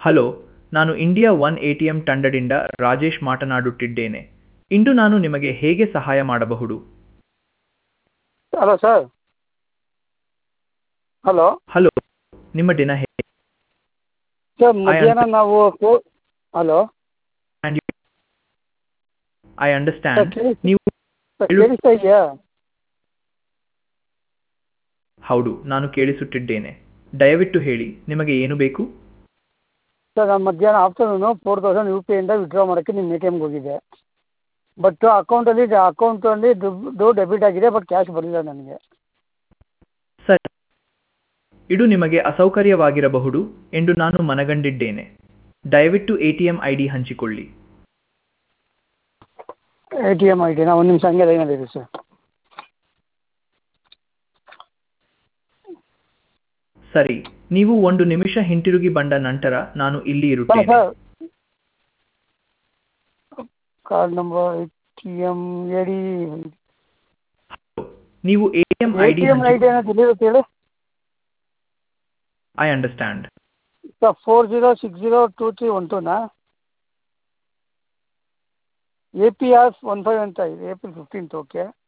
hello ನಾನು India one A T M ತಂಡದಿಂದ ರಾಜೇಶ್ ಮಾತನಾಡುತ್ತಿದ್ದೇನೆ ಇಂದು ನಾನು ನಿಮಗೆ ಹೇಗೆ ಸಹಾಯ ಮಾಡಬಹುದು ಹಲೋ ಸರ್ ಹಲೋ ಹಲೋ ನಿಮ್ಮ ದಿನ ಹೇಗೆ ಸರ್ ಮಧ್ಯಾಹ್ನ ನಾವು ಕೋ ಹಲೋ ಐ ಸರ್ ಅಂಡರ್ಸ್ಟ್ಯಾಂಡ್ ಕೇಳಿಸ್ ನೀವು ಸರ್ ಹೇಳು- ಕೇಳಿಸ್ತಾ ಇದೆಯಾ ಹೌದು ನಾನು ಕೇಳಿಸುತ್ತಿದ್ದೇನೆ ದಯವಿಟ್ಟು ಹೇಳಿ ನಿಮಗೆ ಏನು ಬೇಕು ಸರ್ ನಾನು ಮಧ್ಯಾಹ್ನ afternoon four thousand U P ಐಯಿಂದ ವಿಡ್ರಾ ಮಾಡೋಕ್ಕೆ ನಿಮ್ಮ ಎ ಟಿ ಎಮ್ಗೆ ಹೋಗಿದ್ದೆ ಬಟ್ ಅಕೌಂಟಲ್ಲಿ ಅಕೌಂಟಲ್ಲಿ ದುಡ್ಡು ಡೆಬಿಟ್ ಆಗಿದೆ ಬಟ್ ಕ್ಯಾಶ್ ಬರಲಿಲ್ಲ ನನಗೆ ಸರಿ ಇದು ನಿಮಗೆ ಅಸೌಕರ್ಯವಾಗಿರಬಹುದು ಎಂದು ನಾನು ಮನಗಂಡಿದ್ದೇನೆ ದಯವಿಟ್ಟು A T M I D ಹಂಚಿಕೊಳ್ಳಿ ಎ ಟಿ ಎಮ್ ಐ ಡಿನ ಒಂದು ನಿಮಿಷ ಹಂಗೆ ಲೈನಲ್ಲಿ ಇರಿ ಸರ್ ಸರಿ ನೀವು ಒಂದು ನಿಮಿಷ ಹಿಂತಿರುಗಿ ಬಂದ ನಂತರ ನಾನು ಇಲ್ಲಿ ಹಾಂ ಇರುತ್ತೇನೆ sir card number A T M A D ನೀವು A T M A I D T M I D ಏನಾದ್ರು ತಿಳಿಯುತ್ತೆ ಹೇಳಿ I understand sir four zero six zero two three one ಟೂನಾ A P R one five ಅಂತ ಇದೆ April fifteenth okay